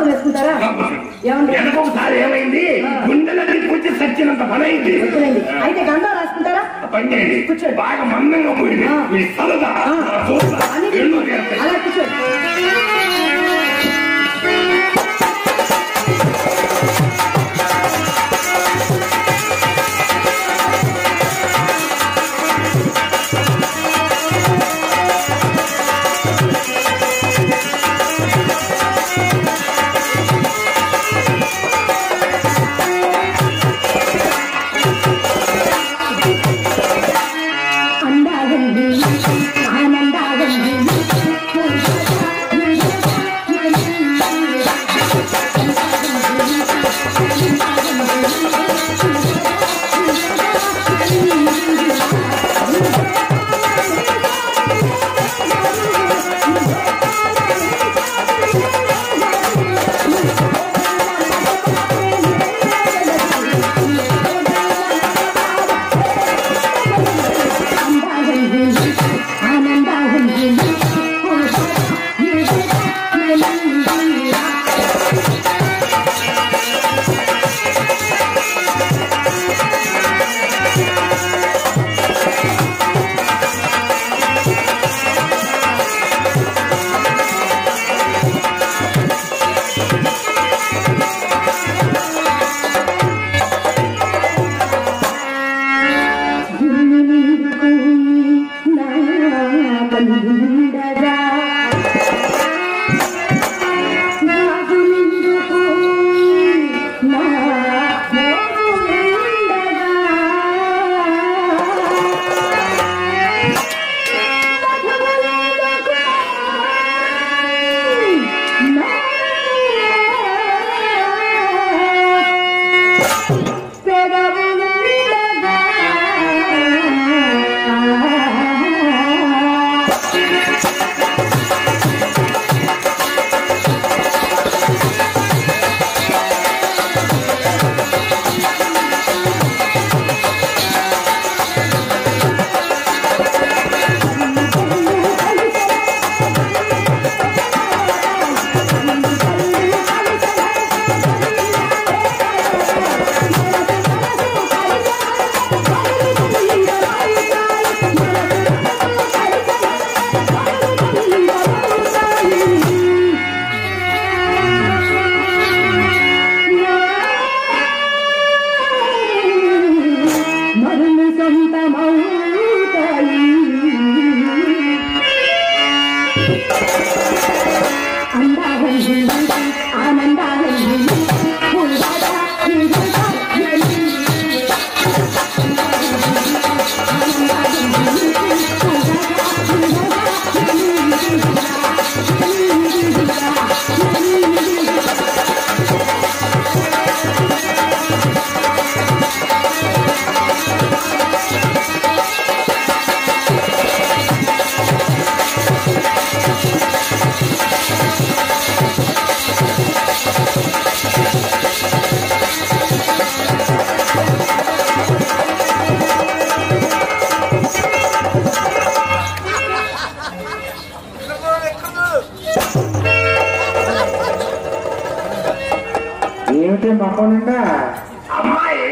కాపురం వేసుకుంటారా ఏమండి వెనకొకసారి ఏమైంది గుండెలకి కూర్చి సచ్చినంత పని అయింది వద్దులేండి. అయితే గంధం రాసుకుంటారా పని చేయండి కూర్చోండి. బాగా మందంగా పోయింది ఆ. మీ సరదా ఆ. చూస్తా. అన్ని ఎన్నో చేస్తాయి. అలా కూర్చోండి అందాగండి ఆనందాగండి మరులు సొంతమవుతాయి అందాగండి ఆనందాగండి ఏమిటి మొక్కం నిండా అమ్మాయి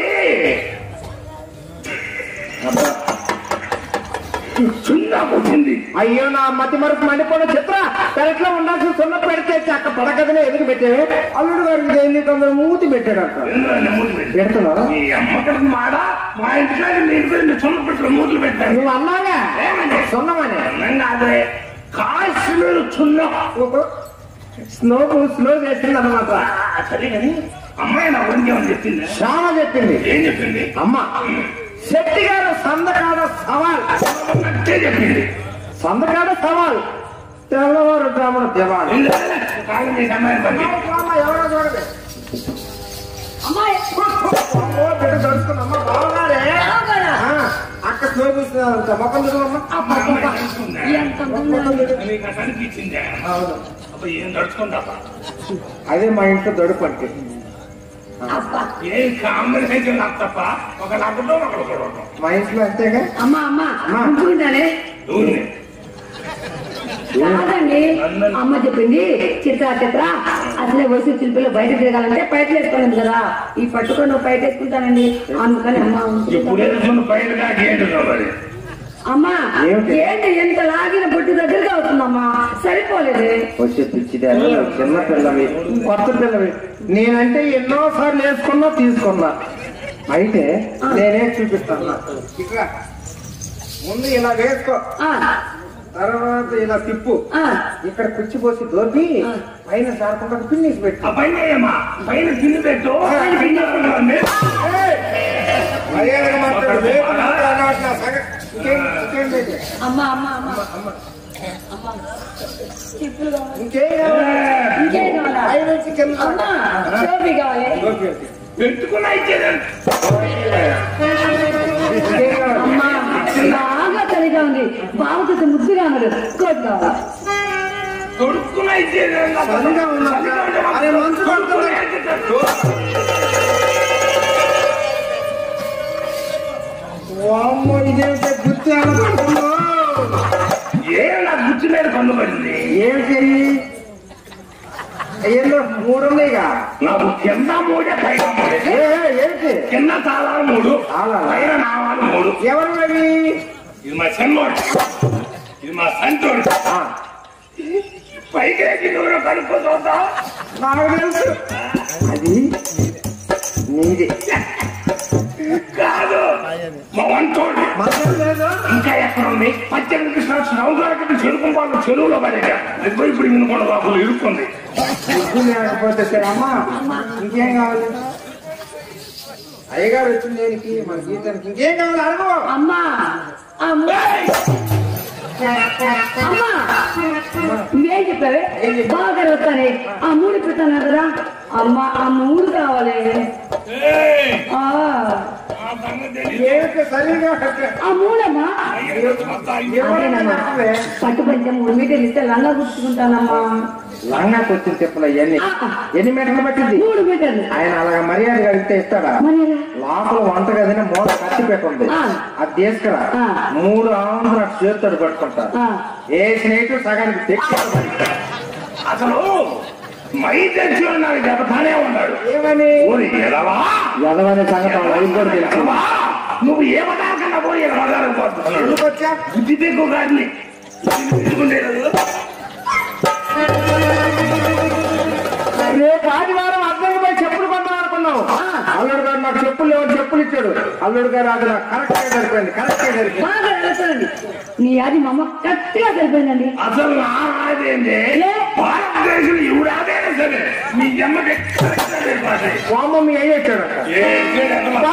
సున్నా పుట్టింది అయ్యో నా మతి మరుపు మండిపోయిన చిత్ర పెరట్లో ఉండాల్సిన సున్న పెడితే చక్క పడకదనే ఎదుగు పెట్టావే అల్లుడు గారికి ఏంది కొందరు మూతి పెట్టాడంట ఎందుకంటే మూతులు పెట్టాను. పెడుతున్నావా మీ అమ్మకడికి మాడ మా ఇంటికాడ నేను పోయి సొన్న పెట్టిన మూతులు పెట్టాను నువ్వు అన్నాగా ఏమని? సున్నమని అన్నం కాదే కాశ్మీర్ చున్నా స్లో స్లో చేసింది అనమాట సరే కానీ అమ్మాయి నా గురించి ఏమని చెప్పింది శ్యామ చెప్పింది ఏం చెప్పింది అమ్మ శెట్టి గారు సందకాడ సవాల్ అట్టే చెప్పింది సందకాడ సవాల్ తెల్లవారు బ్రాహ్మణ దివాళి ఎందుకంటే కాలం చేసి అమ్మాయిని పంపి ఎవరో చూడదు అమ్మాయి అమ్మో, బిడ్డ దడుచుకుందమ్మా బావగారే ఆ, అక్క స్లో చూస్తున్నారంట మొక్కలు చూడమ్మా అమ్మ అమ్మాయి తెలుసుకుందా? ఎంత అందంగా ఉంది. నీకు అసలు అనిపించిందా అవును అప్పుడు ఏం నడుచుకుందా అదే మా ఇంట్లో దడుపు అంటే అబ్బా ఏ కాంబినేషన్ నాకు తప్ప ఒక నవ్వడం ఒకడు చూడటం మా ఇంట్లో అంతేగా అమ్మా అమ్మా ఉంచుకుంటానే కాదండి అమ్మ చెప్పింది చిత్ర చిత్ర అసలే వయసు చిలిపిలో బయట తిరగాలంటే బయట వేసుకోలేదు కదా ఈ పట్టుకొని నువ్వు బయట వేసుకుంటానండి అందుకని అమ్మ ఇప్పుడు ఉంచుకుంటాను. వేసుకున్న పైన ఏంటి మరి అమ్మా ఏమిటి? ఏంటి ఎంత లాగిన బొట్టు దగ్గరగా అవుతుందమ్మా సరిపోలేదు వచ్చే పిచ్చిదాన్ని నువ్వు చిన్న పిల్లవి కొత్త పిల్లవి నేనంటే ఎన్నో సార్లు వేసుకున్నా తీసుకున్నా అయితే నేనే చూపిస్తాను ఇక్కడ ముందు ఇలా వేసుకో ఆ, తర్వాత ఇలా తిప్పు ఆ, ఇక్కడ కుర్చీ పోసి దోపి పైన సారకుండా పిన్నిసి పెట్టు ఆ పైన ఏమ్మా పైన తిని పెట్టు కింద ఉంది. మర్యాదగా మాట్లాడు రేపు మాట్లాడినాడు నా సగ- ఇంకేం ఇంకేం లేదు. అమ్మా అమ్మా అమ్మా అమ్మా చెప్పులు కావాలి ఇంకేం కావాలి? ఇంకేం కావాలా పై నుంచి కింద అమ్మా షోపీ కావాలి ఓకే, ఓకే. పెట్టుకున్నా ఇచ్చేదండి ఇంకేం కావాలి? అమ్మా బాగా చలిగా ఉంది బాబుకి ముద్దుగా ఉన్నాడు కోట్ కావాలి కొడుకున్నా ఇచ్చేదండి చలిగా ఉన్నది. అరే మంచు పడుతుంది. వామ్మో, ఇదేమిటి గుర్తు ఎలా పడుతుందో? ఏం నా గుర్తు మీద కన్ను పడింది ఏమిటి ఏందో మూడు ఉన్నాయిగా నాకు కింద మూడే పైన మూడే ఏ, ఏ, ఏమిటి కింద తాళాలు మూడు తాళాలా? పైన నావాలు మూడు ఎవరు అవి ఇది మా సన్నోడు ఇది మా సంతోడు ఆ, పైకి ఎక్కి నువ్వు కడుక్కో చూద్దాం నాకు తెలుసు అది నీది కాదు మా వంటోడు మంచం లేదు ఇంకా ఎక్కడ ఉంది పద్దెనిమిది కృష్ణ సంవత్సరాల చెరుకు వాళ్ళు చెరువులో పడేగా ఇప్పుడు ఇప్పుడు ఇన్నుకోండి బాబులు ఇరుక్కుంది సిగ్గు లేకపోతే సరే అమ్మా ఇంకేం కావాలి అయ్యగారు వచ్చింది దేనికి మన గీతానికి ఇంకేం కావాలి అడుగు అమ్మా అమ్మా అమ్మా నువ్వేం చెప్పావే బాగా వస్తానే ఆ మూడు పెడతాను కదా అమ్మా ఆ మూడు కావాలి ఆ, ఏమిటి సరిగా ఆ మూడమ్మా అదేనమ్మా పట్టు పంచం మూడు మీటర్లు ఇస్తే లంగా గుర్తుకుంటానమ్మా లంగాకి వచ్చిన చెప్పులు అవన్నీ ఎన్ని మీటర్లు పట్టింది మూడు మీటర్లు ఆయన అలాగా మర్యాద అడిగితే ఇస్తాడా మరి ఎలా? లోపల వంట గదిని మూల కత్తి పెట్టుంది ఆ. అది తీసుకురా ఆ. మూడు ఆవులు నాకు చేతితో పట్టుకుంటారు ఆ, ఏ స్నేహితుడు సగానికి తెచ్చి అసలు మై తెచ్చి నాకు చెబుతానే ఉన్నాడు ఏమని ఊరి ఎలవా ఎదవని సంగతి లైవ్ కూడా తెలుసు ఎలవా నువ్వు ఏ పదార్థంగా పోయి పదార్థం పోతున్నాడు ఎందుకు వచ్చా బుద్ధి తెక్కు గారిని తీసుకుంటేది రేపు ఆదివారం అద్దెకి పోయి చెప్పులు కొందాం అనుకున్నావు అల్లుడు గారు నాకు చెప్పులు లేవని చెప్పులు ఇచ్చాడు అల్లుడు గారు అది నాకు కరెక్ట్ గా సరిపోయింది కరెక్ట్ గా సరిపోయింది బాగా వెళ్తానండి నీ అది మా అమ్మ కరెక్ట్గా సరిపోయిందండి అసలు నా రాదేంటి భారతదేశం ఎవరాదైనా సరే మీ అమ్మకి వామ్మ మీ అయ్యి వచ్చాడు ఏ